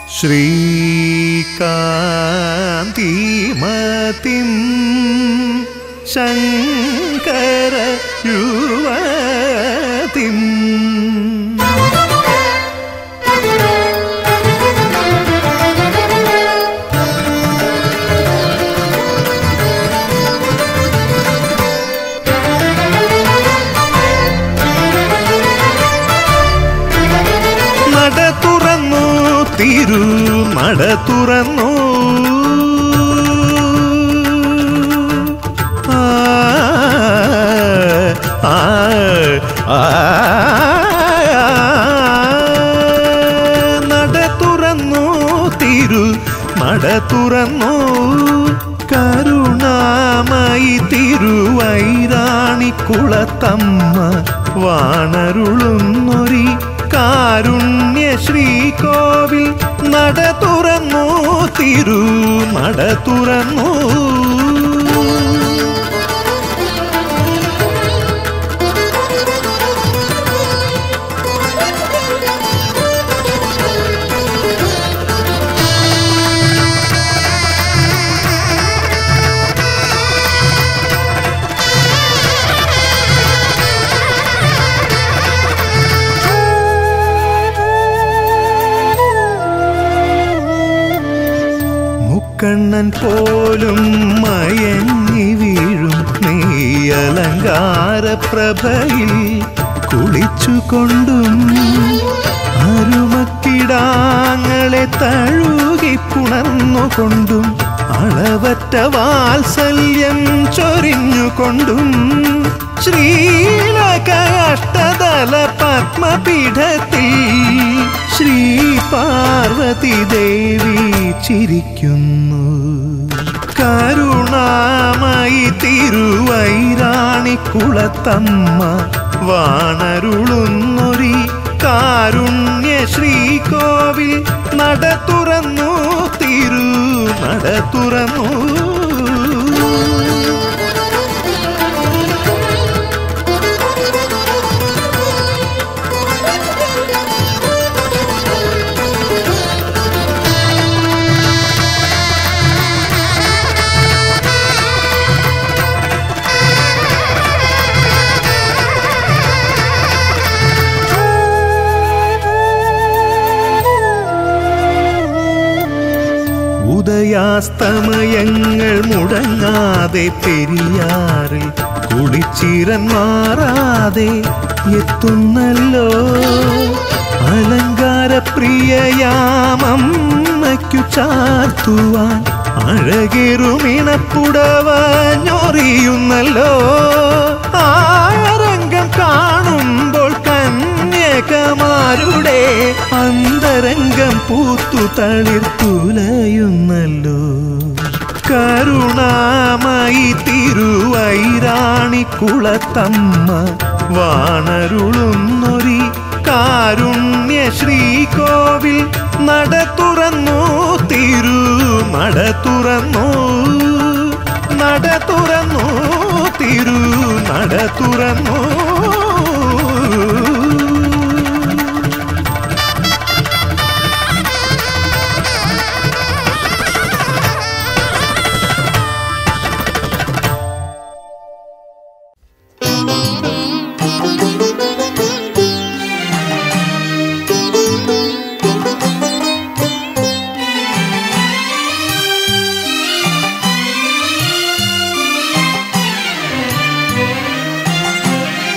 ശ്രീകാന്തിമതിം ശങ്കര യുവതിം നട തുറന്നു തിരു നട തുറന്നു ആ, ആ, ആ, നട തുറന്നു തിരു നട തുറന്നു കരുണാമയി തിരുവൈരാണിക്കുളത്തമ്മ വാണരുളുന്നൊരി കാരുണ്യ ശ്രീകോവിൽ നട തുറന്നു തിരു നട തുറന്നു മുക്കണ്ണൻ പോലും മയങ്ങി വീഴും നെയ്യലങ്കാര പ്രഭയിൽ കുളിച്ചുകൊണ്ടും അരുമക്കിടാങ്ങളെ തഴുകി പുണർന്നുകൊണ്ടും അളവറ്റ വാത്സല്യം ചൊരിഞ്ഞുകൊണ്ടും ശ്രീലകാഷ്ടതല പത്മപീഠത്തിൽ ശ്രീ പാർവതി ദേവി ചിരിക്കുന്നു കരുണാമയി തിരുവൈരാണിക്കുളത്തമ്മ വാണരുളുന്നൊരി കാരുണ്യ ശ്രീകോവിൽ നട തുറന്നു തിരു നട തുറന്നു ഉദയാസ്തമയങ്ങൾ മുടങ്ങാതെ പെരിയാറിൽ കുളിച്ചിരൻ മാറാതെ എത്തുന്നല്ലോ അലങ്കാര പ്രിയയാമമ്മയ്ക്കു ചാർത്തുവാൻ അഴകേറുമിണപ്പുടവ ഞൊറിയുന്നല്ലോ ആരംഗം കാണുമ്പോൾ കന്യകമാരുടെ അന്തരംഗം പൂത്തു തളിർത്തുലയുന്നല്ലോ കരുണാമയി തിരുവൈരാണിക്കുളത്തമ്മ വാണരുളുന്നൊരി കാരുണ്യ ശ്രീകോവിൽ നട തുറന്നു തിരു നട തുറന്നു നട തുറന്നു തിരു നട തുറന്നു ും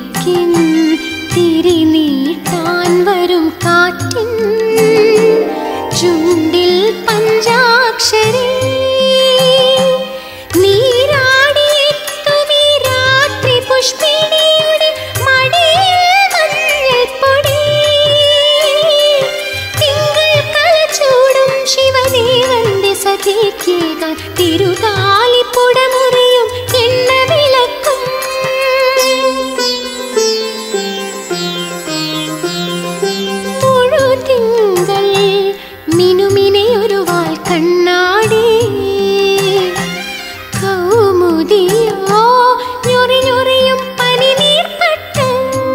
വിളക്കിൻ തിരി നീട്ടാൻ വരും കാറ്റിൻ ചുണ്ടിൽ പഞ്ചാക്ഷരി നീരാടിയെത്തുമീ രാത്രി പുഷ്പിണിയുടെ മടിയിൽ മഞ്ഞൾപ്പൊടി തിങ്കൾ കളച്ചൂടും ശിവദേവന്റെ സഖിക്കേകാൻ തിരുതാലിപ്പുടമുറിയും എണ്ണ വിളക്കും മുഴുതിങ്കൾ മിനുമിനെ ഒരു വാൽ കണ്ണാടി കൗമുദിയോ ഞൊറി ഞൊറിയും പനിനീർപ്പട്ട്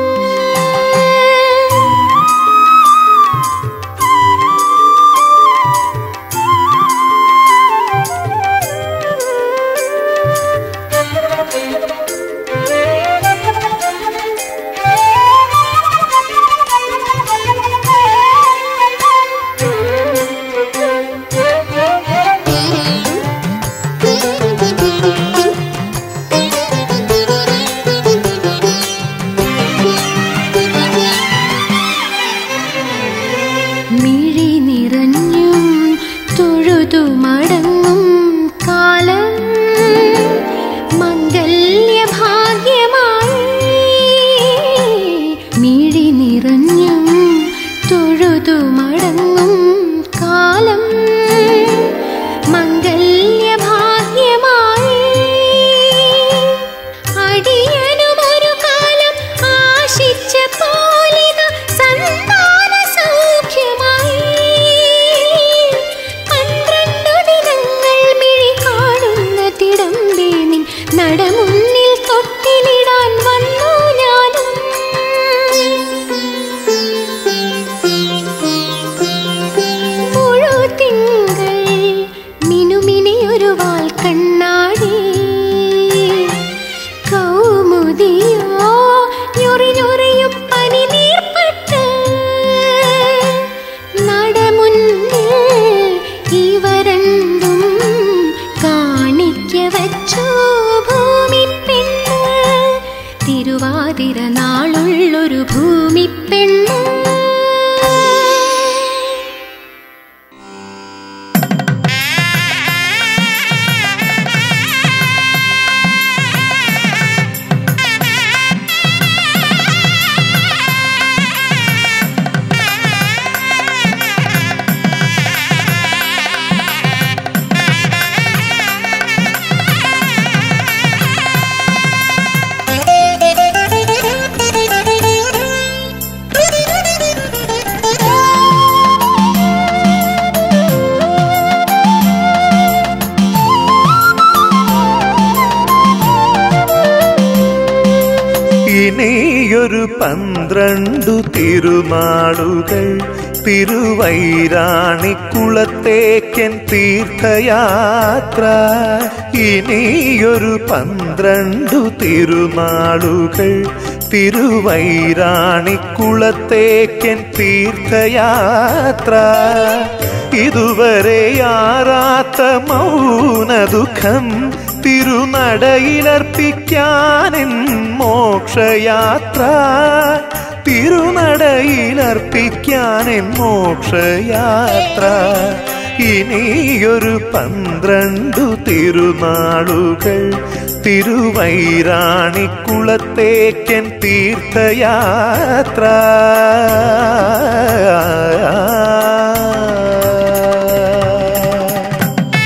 മിഴി നിറഞ്ഞും തൊഴുതു മടങ്ങും കാലം മംഗല്യഭാഗ്യമായി മിഴി നിറഞ്ഞും തൊഴുതു മടങ്ങും കാലം മംഗല്യഭാഗ്യമായി അടിയനുമൊരു കാലം ആശിച്ച പോലിത സന്താന സൗഖ്യമായി പന്ത്രണ്ടു ദിനങ്ങൾ മിഴി കാണുന്ന തിടമ്പേ നിൻ നടമുന്നിൽ തൊട്ടിലിടാൻ വന്നു ഞാനും മുഴുതിങ്കൾ മിനുമിനെ ഒരു വാൽ കണ്ണാടി കൗമുദിയോ ഞൊറി ഞൊറിയും പനിനീർപ്പട്ട് നടമുന്നിൽ ഇവ രണ്ടും കാണിക്ക വച്ചു ഭൂമി പെണ്ണ് തിരുവാതിര നാളുള്ളൊരു ഭൂമി പെണ്ണ് ഇനിയൊരു പന്ത്രണ്ടു തിരുനാളുകൾ തിരുവൈരാണിക്കുളത്തേക്കൻ തീർത്ഥയാത്ര ഇനിയൊരു പന്ത്രണ്ടു തിരുനാളുകൾ തിരുവൈരാണിക്കുളത്തേക്കൻ തീർത്ഥയാത്ര ഇതുവരെ ആറാത്ത മൗന ദുഃഖം തിരുനടയിലർപ്പിക്കാനെൻ മോക്ഷയാത്ര തിരുനടയിലർപ്പിക്കാനെൻ മോക്ഷയാത്ര ഇനിയൊരു പന്ത്രണ്ടു തിരുനാളുകൾ തിരുവൈരാണിക്കുളത്തേക്കൻ തീർത്ഥയാത്ര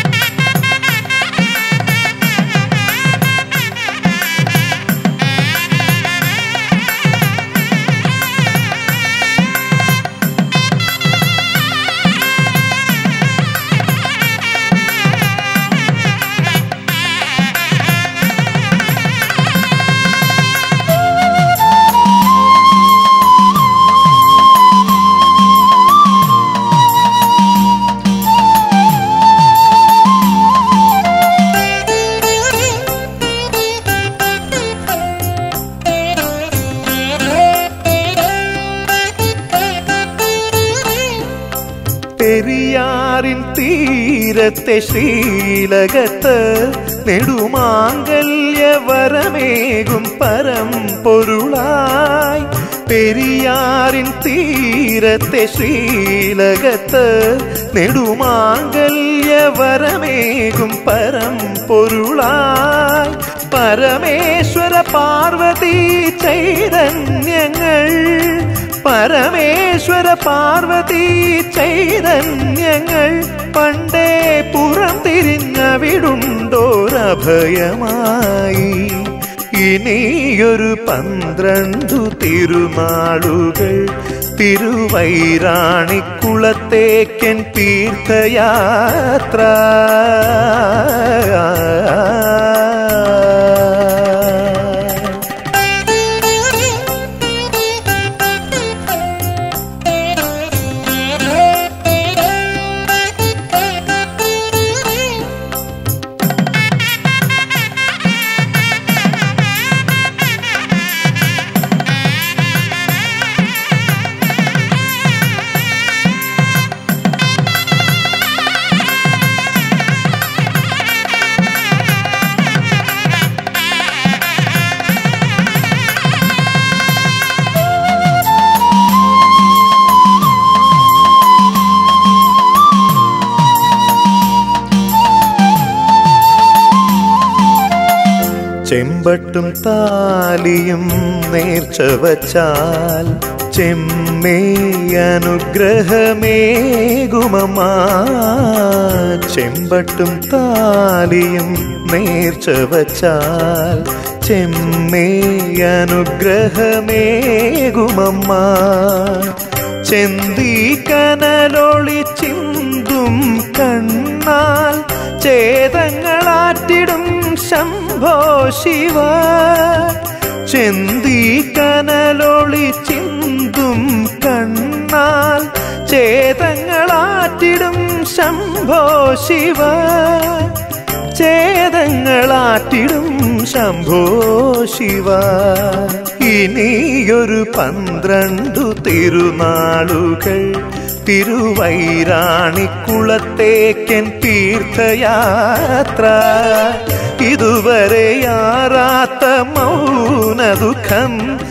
പെരിയാറിൻ തീരത്തെ ശ്രീലകത്ത് നെടുമാങ്കല്യ വരമേകും പരമ്പൊരുളായി പെരിയാറിൻ തീരത്തെ ശ്രീലകത്ത് നെടുമാങ്കല്യ വരമേകും പരമ്പൊരുളായി പരമേശ്വര പാർവതി ചൈതന്യങ്ങൾ പരമേശ്വര പാർവതി ചൈതന്യങ്ങൾ പണ്ടേ പുറം തിരിഞ്ഞവിടുണ്ടോരഭയമായി ഇനിയൊരു പന്ത്രണ്ടു തിരുനാളുകൾ തിരുവൈരാണിക്കുളത്തേക്കൻ തീർത്ഥയാത്ര ചെമ്പട്ടും താലിയും നേർച്ച വച്ചാൽ ചെമ്മേ അനുഗ്രഹമേകുമമാ ചെമ്പട്ടും താലിയും നേർച്ച വച്ചാൽ ചെമ്മേ അനുഗ്രഹമേകുമമ്മ ചെന്തി കനലൊളി ചിന്തും കണ്ണാൽ ചേതങ്ങളാറ്റിടും ശംഭോ ശിവ ചെന്തി കനലൊളി ചിന്തും കണ്ണാൽ ചേതങ്ങളാറ്റിടും ശംഭോ ശിവ ചേതങ്ങളാറ്റിടും ശംഭോ ശിവ ഇനിയൊരു പന്ത്രണ്ടു തിരുനാളുകൾ തിരുവൈരാണിക്കുളത്തേക്കൻ തീർത്ഥയാത്ര ഇതുവരെ യാറാത്ത മൗന ദുഃഖം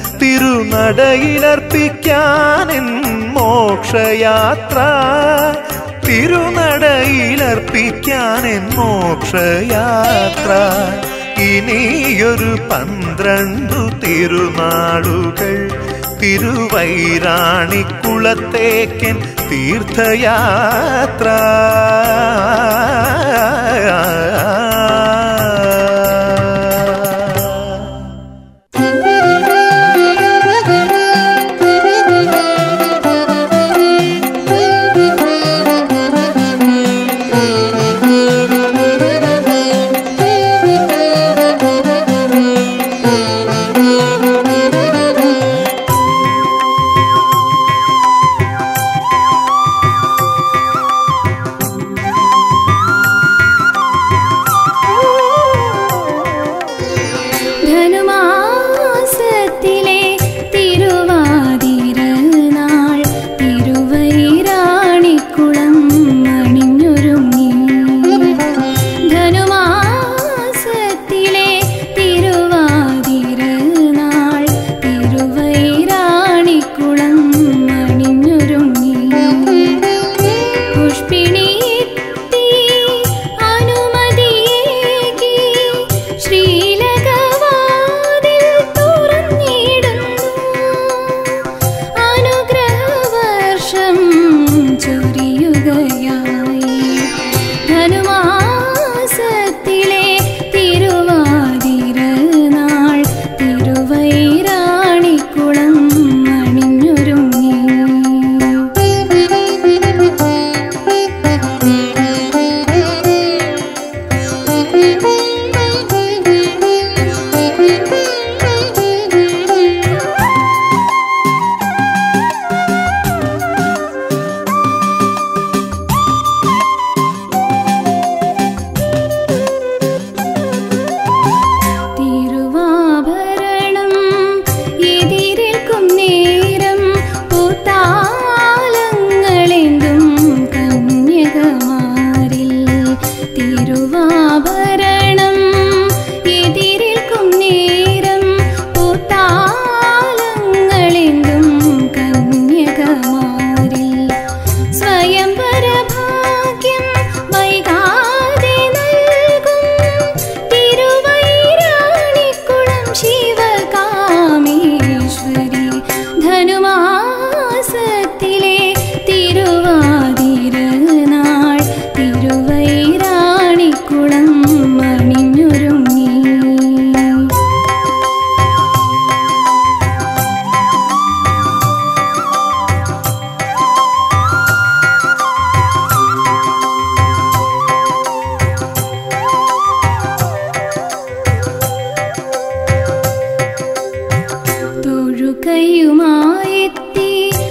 തിരുനടയിലർപ്പിക്കാനെൻ മോക്ഷയാത്ര തിരുനടയിലർപ്പിക്കാനെൻ മോക്ഷയാത്ര ഇനിയൊരു പന്ത്രണ്ടു തിരുനാളുകൾ തിരുവൈരാണിക്കുളത്തേക്കൻ തീർത്ഥയാത്ര ആ തൊഴുകയുമായെത്തി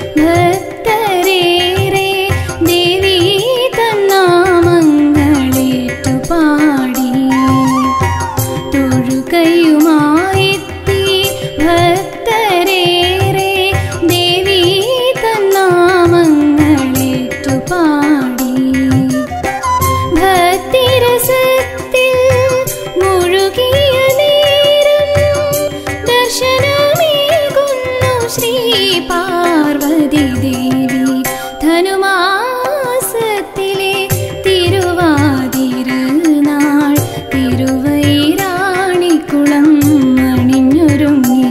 ഭക്തരേറെ ദേവി തന്നാമങ്ങളേറ്റു പാടി തൊഴുകയുമായെത്തി ഭക്തരേറെ ദേവി തന്നാമങ്ങളേറ്റു പാടി ഭക്തിരസത്തിൽ മുഴുകിയ നേരം ദർശനമേകുന്നു ശ്രീ പാർവതി ദേവി ധനുമാസത്തിലെ തിരുവാതിരുനാൾ തിരുവൈരാണിക്കുളം അണിഞ്ഞൊരുങ്ങി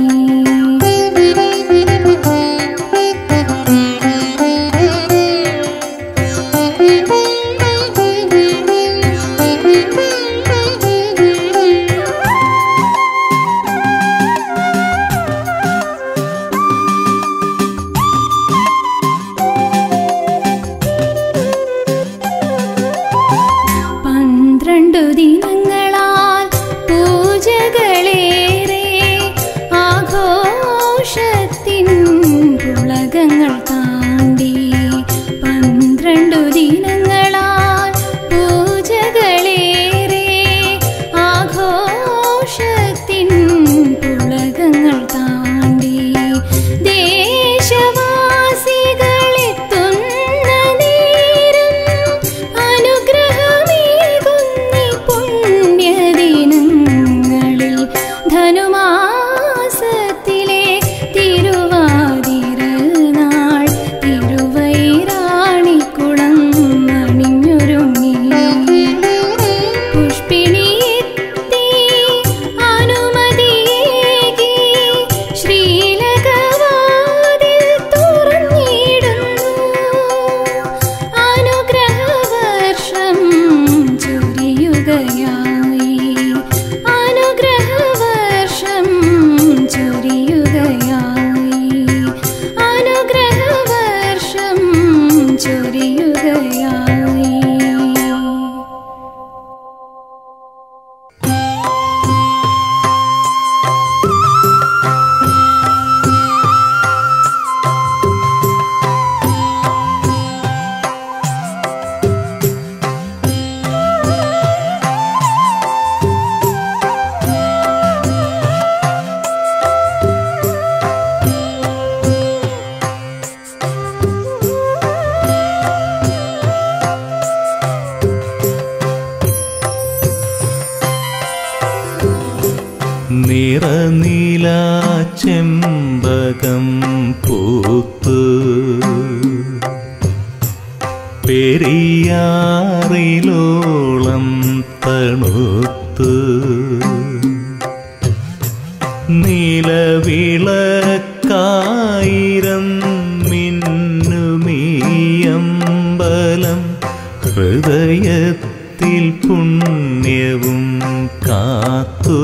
പന്ത്രണ്ടു ദിനങ്ങളാൽ പൂജകളേറെ ആഘോഷത്തിൻ പുളകങ്ങൾ താണ്ടി പന്ത്രണ്ടു ദിനങ്ങളാൽ പൂജകളേറെ ആഘോഷത്തിൻ പുളകങ്ങൾ താണ്ടി ദേശവാസികളെത്തുന്ന നേരം അനുഗ്രഹമേകുന്നി പുണ്യദിനങ്ങളിൽ ധനുമാസത്തിലെ തിരുവാതിരനാൾ തിരുവൈരാണിക്കുളം അണിഞ്ഞൊരുങ്ങി പുഷ്പിണിയെത്തി അനുമതിയേകി ശ്രീലകവാതിൽ തുറന്നിടുന്നു അനുഗ്രഹവർഷം ചൊരിയുകയായി അനുഗ്രഹവർഷം ചൊരിയുകയായി അനുഗ്രഹവർഷം ചൊരിയുകയായി നിറനീല ചെമ്പകം പൂത്ത് പെരിയാറിലോളം തണുത്ത് നിലവിളക്കായിരം മിന്നുമീയമ്പലം ഹൃദയത്തിൽ പുണ്യവും കാത്തു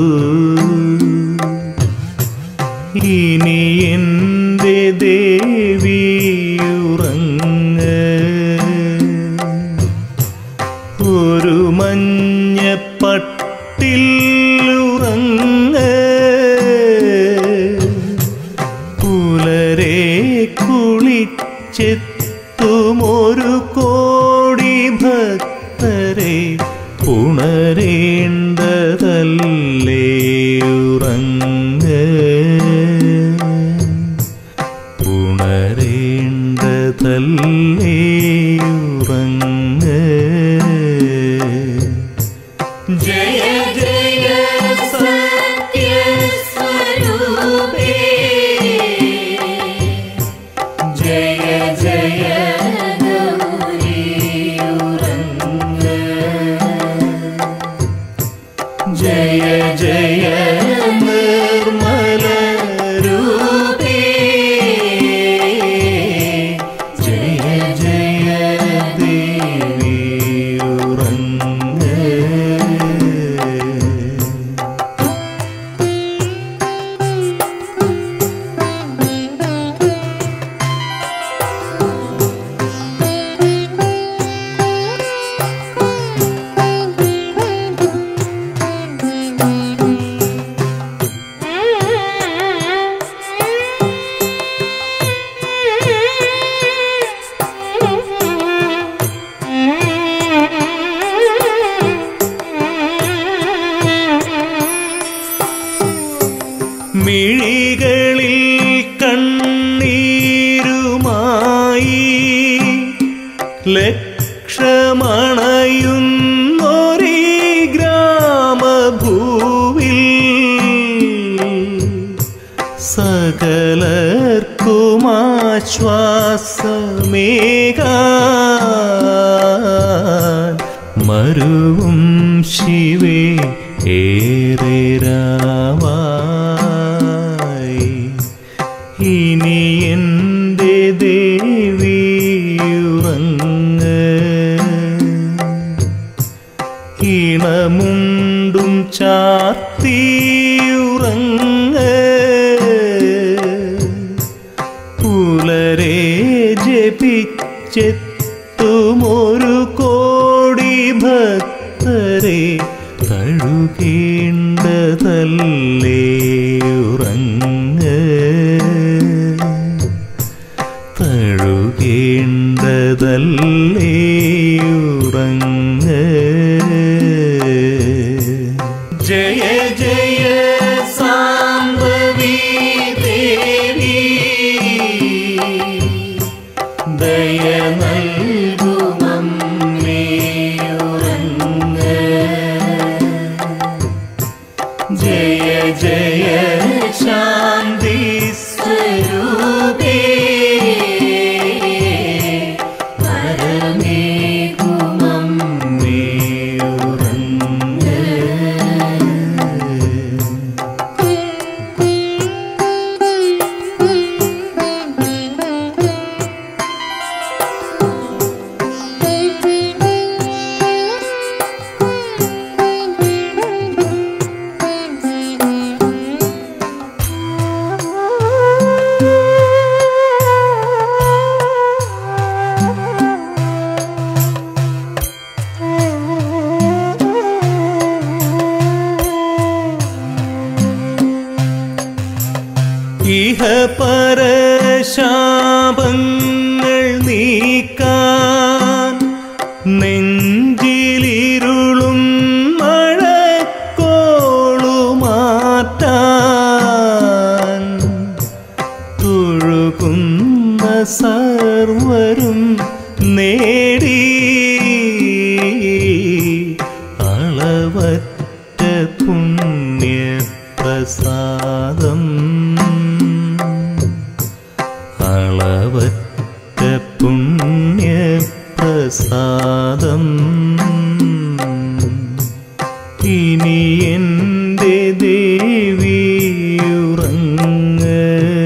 ഇനി എൻ്റെ ദേവിയുറങ്ങ് ഒരു മഞ്ഞപ്പട്ടിൽ ഉറങ്ങ് പുലരെ കുളിച്ചെത്തുമൊരു കോടി ഭക്തരെ ഉണരേണ്ടതല്ലേ ഉറങ്ങ് ഉണരേണ്ടതല്ലേ ഉറങ്ങ് ജയ ജയ സത്യസ്വരൂപേ ജയ ജയ ലക്ഷമണയുന്നൊരീ ഗ്രാമഭൂവിൽ സകലർക്കുമാശ്വാസമേകാൻ മരുവും ശിവേ ഏറെ രാവായി ഇനി എൻ്റെ ദേവിയുറങ്ങ് ഇണമുണ്ടും ചാർത്തിയുറങ്ങ് പുലരെ ജപിച്ചെത്തുമൊരു കോടി ഭക്തരെ തഴുകേണ്ടതല്ലേ ഉറങ്ങ് തഴുകേണ്ടതല്ലേ ഉറങ്ങ് ജയ ജയ സാംബവി ദേവി ദയ നൽകുമമ്മേ ഉറങ്ങ് ജയ ജയ ശാന്തി സ്വരൂപേ പരമേകുമമ്മേ ഉറങ്ങ് ഇഹ പരശാപങ്ങൾ നീക്കാൻ നെഞ്ചിലിരുളും മഴക്കോളുമാറ്റാൻ തുഴുകുന്ന സർവരും നേടി അളവറ്റ പുണ്യപ്രസാദം അളവറ്റ പുണ്യപ്രസാദം ഇനി എൻ്റെ ദേവിയുറങ്ങ്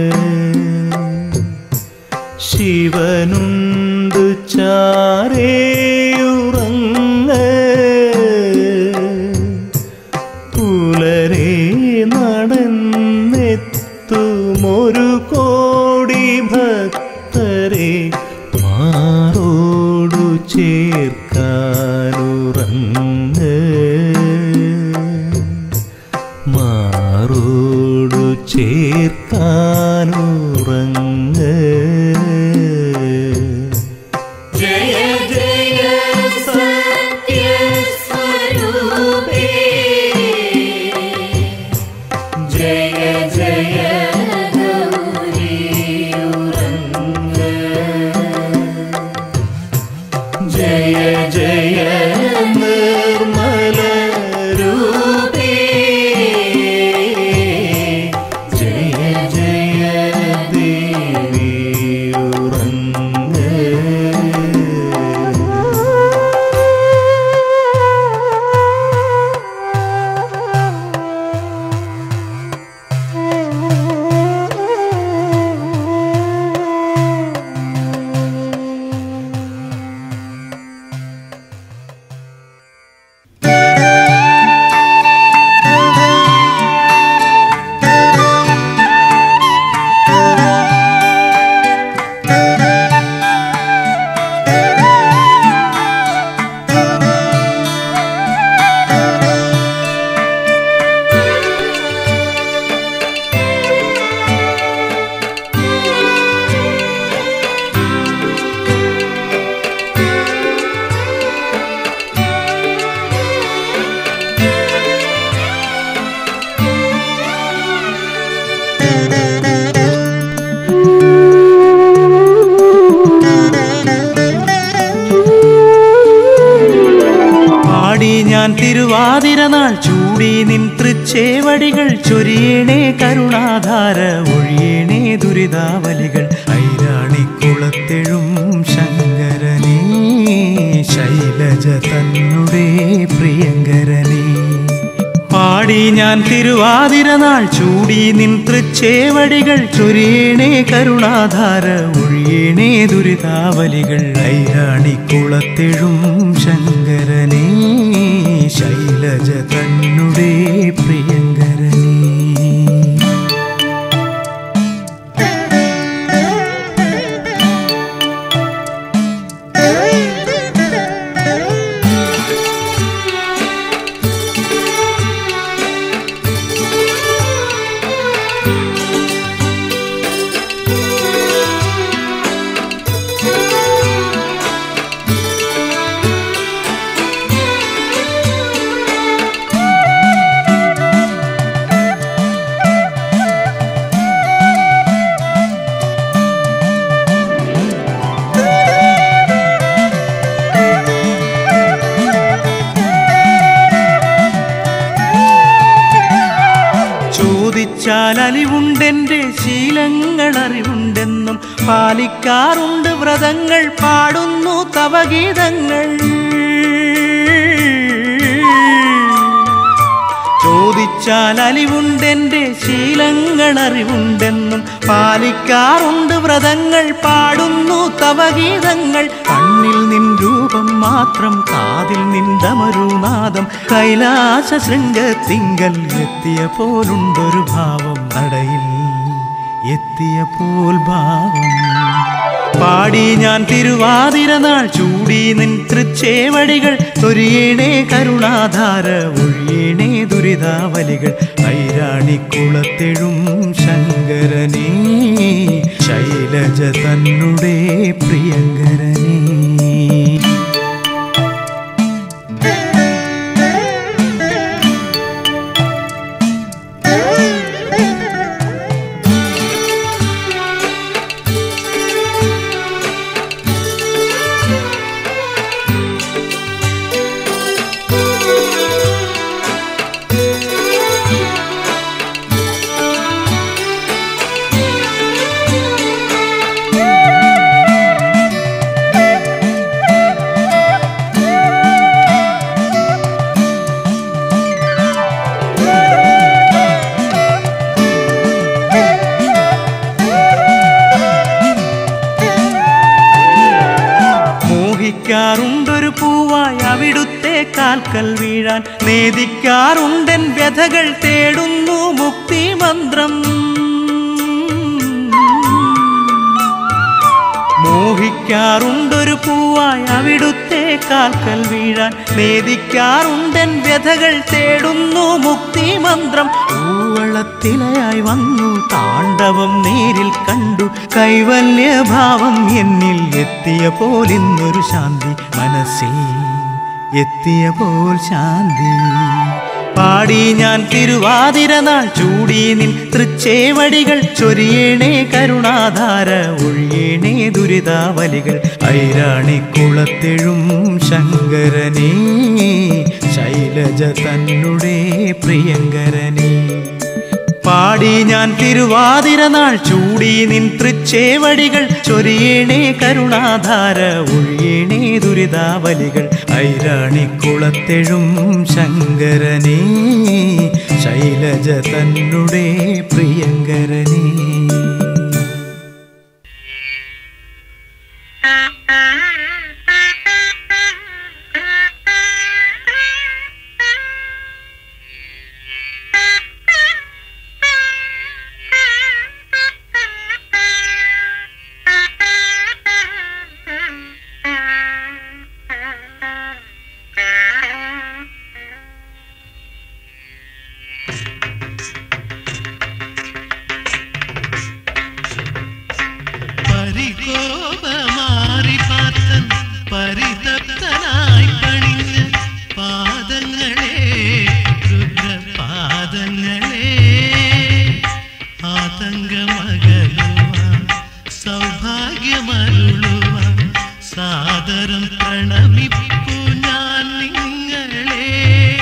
ശിവനുണ്ട് ചാരേയുറങ്ങ് പുലരെ നടന്നെത്തുമൊരു കോടി ഭക്തരെ മാറോടു ചേർക്കാനുറങ്ങ് മാറോടു ചേർക്കാനുറങ്ങ് ജയ ജയ സത്യസ്വരൂപേ ജയ ജയ ഗൗരിയുറങ്ങ് ജയ ജയ നിർമ്മല രൂപേ ജയ ജയ ദേവി തിരുവാതിര നാൾ ചൂടി നിൻ തൃച്ചേവടികൾ ചൊരിയണേ കരുണാധാര ഒഴിയണേ ദുരിതാവലികൾ ഐരാണിക്കുളത്തെഴും ശങ്കരനേ ശൈലജ തന്നുടേ പ്രിയങ്കരനേ പാടി ഞാൻ തിരുവാതിര നാൾ ചൂടി നിൻ തൃച്ചേവടികൾ ചൊരിയണേ കരുണാധാര ഒഴിയണേ ദുരിതാവലികൾ ഐരാണിക്കുളത്തെഴും ശങ്കരനേ ശൈലജ തന്നുടേ പ്രിയങ്കരനേ ചോദിച്ചാൽ അലിവുണ്ടെന്റെ ശീലങ്ങൾ അറിവുണ്ടെന്നും പാലിക്കാറുണ്ട് വ്രതങ്ങൾ പാടുന്നു തവഗീതങ്ങൾ ചോദിച്ചാൽ അലിവുണ്ടെന്റെ ശീലങ്ങൾ അറിവുണ്ടെന്നും പാലിക്കാറുണ്ട് വ്രതങ്ങൾ പാടുന്നു തവഗീതങ്ങൾ കണ്ണിൽ നിൻ രൂപം മാത്രം കാതിൽ നിന്ദമരുനാദം കൈലാസ ശൃംഗത്തിങ്കൽ എത്തിയ പോലുണ്ടൊരു ഭാവം നടയിൽ എത്തിയ പോൽ ഭാവം പാടി ഞാൻ തിരുവാതിര നാൾ ചൂടി നിൻ തൃച്ചേവടികൾ തൊരിയണേ കരുണാധാര ഒഴിയണേ ദുരിതാവലികൾ ഐരാണിക്കുളത്തെഴും ശങ്കരനേ ശൈലജ തന്നുടേ പ്രിയങ്കരനേ മോഹിക്കാറുണ്ടൊരു പൂവായി അവിടുത്തെ കാൽക്കൽ വീഴാൻ നേദിക്കാറുണ്ടൻ വ്യഥകൾ തേടുന്നു മുക്തി മന്ത്രം മോഹിക്കാറുണ്ടൊരു പൂവായി അവിടുത്തെ കാൽക്കൽ വീഴാൻ നേദിക്കാറുണ്ടൻ വ്യഥകൾ തേടുന്നു മുക്തി മന്ത്രം പൂവളത്തിലയായി വന്നു താണ്ഡവം നേരിൽ കണ്ടു കൈവല്യഭാവം എന്നിൽ എത്തിയ പോലിന്നൊരു ശാന്തി മനസ്സിൽ എത്തിയ പോൽ ശാന്തി പാടി ഞാൻ തിരുവാതിര നാൾ ചൂടി നിൻ തൃച്ചേവടികൾ ചൊരിയണേ കരുണാധാര ഒഴിയണേ ദുരിതാവലികൾ ഐരാണിക്കുളത്തെഴും ശങ്കരനേ ശൈലജ തന്നുടേ പ്രിയങ്കരനേ പാടി ഞാൻ തിരുവാതിര നാൾ ചൂടി നിൻ തൃച്ചേവടികൾ ചൊരിയണേ കരുണാധാര ഒഴിയണേ ദുരിതാവലികൾ ഐരാണിക്കുളത്തെഴും ശങ്കരനേ ശൈലജ തന്നുടേ പ്രിയങ്കരനേ പരികോപമാറി പാർത്തൻ പരിതപ്തനായി പണിഞ്ഞ് പാദങ്ങളെ രുദ്രപാദങ്ങളെ ആതങ്കമകലുവാൻ സൗഭാഗ്യമരുളുവാൻ സാദരം പ്രണമിപ്പു ഞാൻ നിങ്ങളെ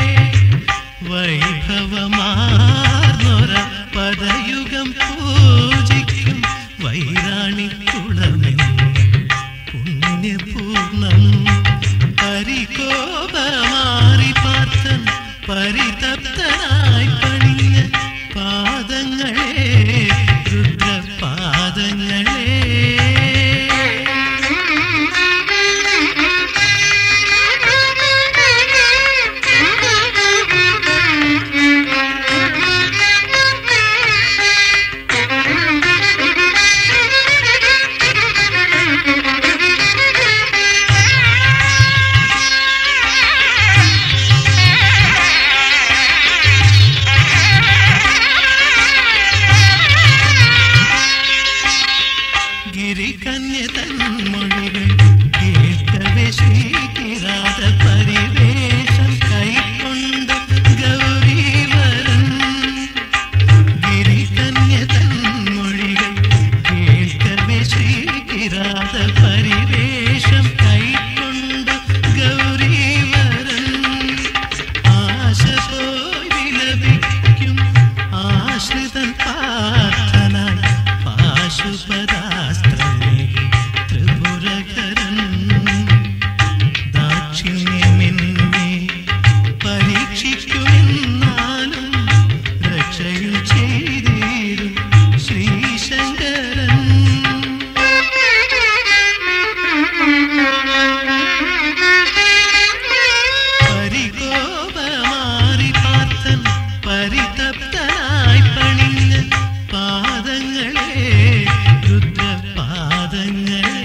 പാശുപതാസ്ത്രമേ ത്രിപുരകരൻ ദാക്ഷിണ്യമെന്നെ പരീക്ഷിക്കുമെന്നാലും രക്ഷയും ചെയ്തീരും ശ്രീശങ്കരൻ പരികോപമാറി പാർത്തൻ പരിതപ്തനായി പണിഞ്ഞ പാദങ്ങളെ രുദ്രപാദങ്ങളെ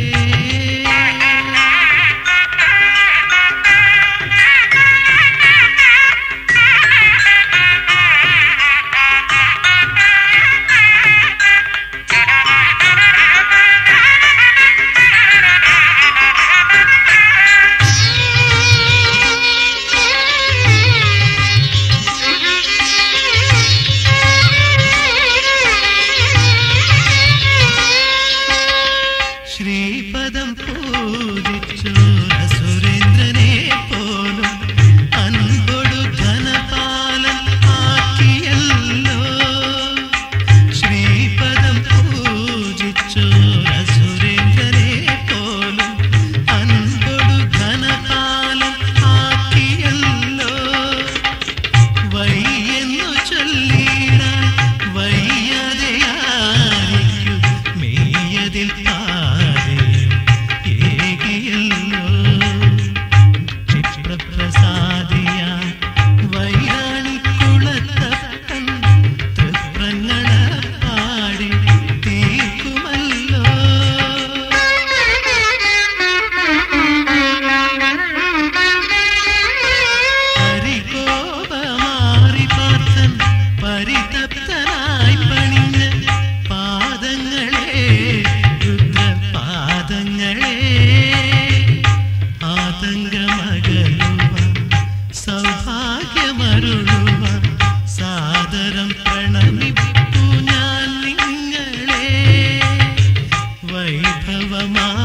ശ്രീപദം പൂജിച്ചോര സുരേന്ദ്രനെ പോലും അൻപൊടു ധനപാലം ആക്കിയല്ലോ ശ്രീപദം പൂജിച്ചോര സുരേന്ദ്രനെ പോലും അൻപൊടു ധനപാലം ആക്കിയല്ലോ വയ്യെന്നു ചൊല്ലിടാൻ വയ്യാതെയാരിക്കു മെയ്യതിൽ പാതയും ഏകിയല്ലോ ക്ഷിപ്രപ്രസാദിയ വൈരാണിക്കുളത്തപ്പൻ തൃപ്രങ്ങള പാടി തീർക്കുമല്ലോ പരികോപമാറി പാർത്തൻ പരിതപ്തനായി പണിഞ്ഞ പാദങ്ങളെ രുദ്രപാദങ്ങളെ ആതങ്കമകലുവ സൗഭാഗ്യമരുളുവ സാദരം പ്രണമിപ്പു ഞാൻ നിങ്ങളെ വൈഭവമാ